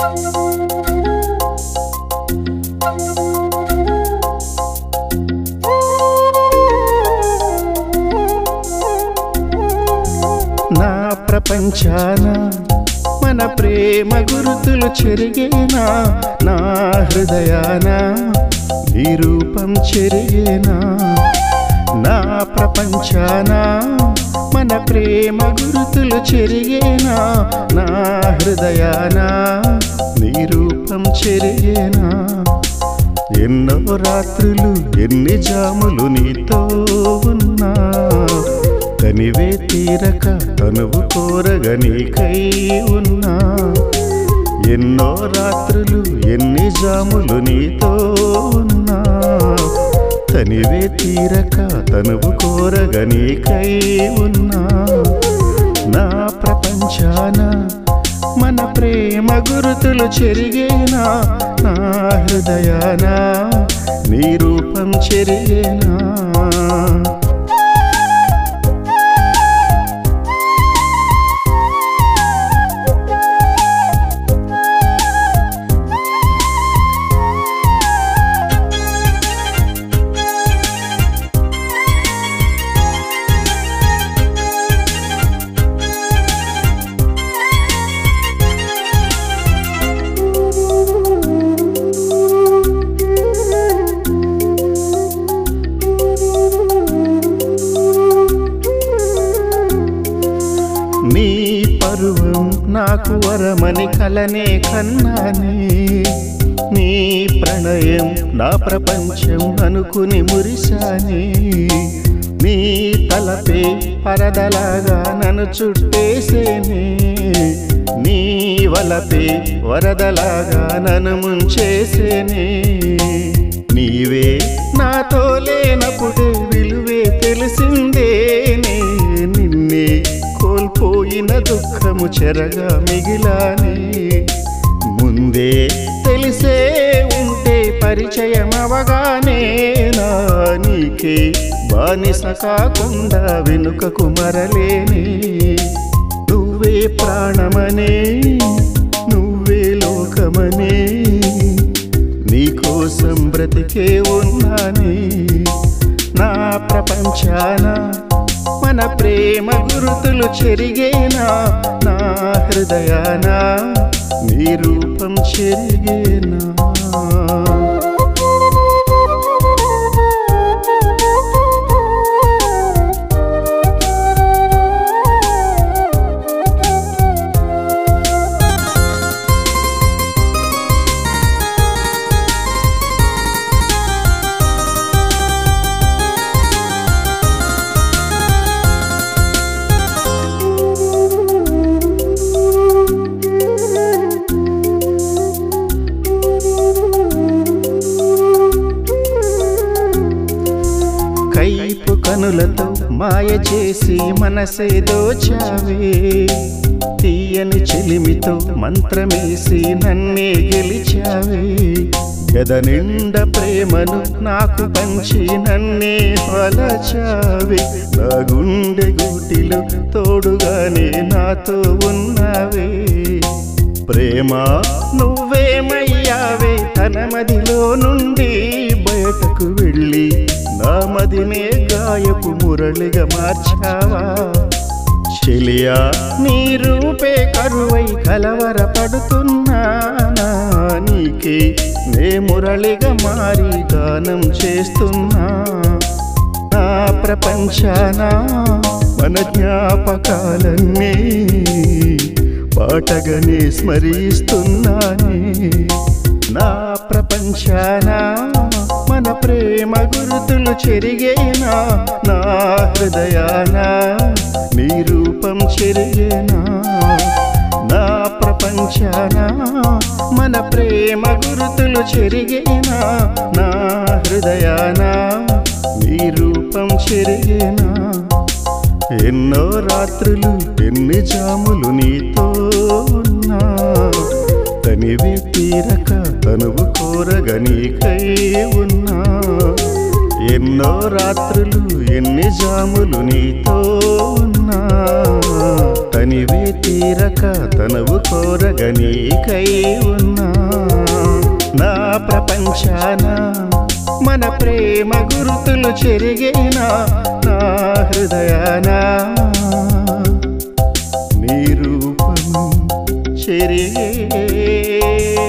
నా ప్రపంచాన మన ప్రేమ గురుతులు చెరిగేనా నా హృదయాన నీ రూపం చెరిగేనా నా ప్రపంచాన మన ప్రేమ గురుతులు చెరిగేనా నా హృదయాన నీ రూపం చెరిగేనా ఎన్నో రాత్రులు ఎన్ని జాములు నీతో ఉన్నా తనివే తీరక తనువు కోరగ నీకై ఉన్నా ఎన్నో రాత్రులు ఎన్ని జాములు నీతో ఉన్నా తనివే తీరక తనువు కోరగ నీకై ఉన్నా నా ప్రపంచాన మన ప్రేమ గురుతులు చెరిగేనా నా హృదయాన నీ రూపం చెరిగేనా నీ పరువం నాకు వరమని కలనే కన్నానే నీ ప్రణయం నా ప్రపంచం అనుకుని మురిశానే నీ తలపే పరదలాగా నన్ను చుట్టేసేనే నీ వలపే వరదలాగా నన్ను ముంచేసేనే నీవే నాతో లేనప్పుడే విలువే తెలిసిందేనే నిన్నే కోల్పోయిన దుఃఖము చెరగా మిగిలానే ముందే తెలిసే ఉంటే పరిచయం అవగానే నా నీకే బానిస కాకుండా వెనుకకు మరలేని నువ్వే ప్రాణమనే నువ్వే లోకమనే నీకోసం బ్రతికే ఉన్నానే నా ప్రపంచాన మన ప్రేమ గురుతులు చెరిగేనా నా హృదయాన నీ రూపం చెరిగేనా కైపు కనులతో మాయ చేసి మనసే దోచావే తీయని చెలిమితో మంత్రమేసి నన్నే గెలిచావే గద నిండ ప్రేమను నాకు పంచి నన్నే వలచావే నా గుండె గూటిలో తోడుగానే నాతో ఉన్నావే ప్రేమ నువ్వేమయ్యావే తన మదిలో నుండి బయటకు వెళ్ళి నా మదినే గాయపు మురళిగా మార్చావా చెలియా నీ రూపే కరువై కలవరపడుతున్నానా నీకే నే మురళిగా మారి గానం చేస్తున్నా నా ప్రపంచాన మన జ్ఞాపకాలన్నీ పాటగానే స్మరిస్తున్నానే నా ప్రపంచాన మన ప్రేమ గురుతులు చెరిగేనా నా హృదయాన నీ రూపం చెరిగేనా నా ప్రపంచాన మన ప్రేమ గురుతులు చెరిగేనా నా హృదయాన నీ రూపం చెరిగేనా ఎన్నో రాత్రులు ఎన్ని జాములు నీతో ఉన్నా తనివి తీరక తనువు కోరగ నీకై ఉన్నా ఎన్నో రాత్రులు ఎన్ని జాములు నీతో ఉన్నా తని తనివే తీరక తనవు కోరగ నీకై ఉన్నా నా ప్రపంచాన మన ప్రేమ గురుతులు చెరిగేనా నా హృదయాన నీ రూపం చెరిగేనా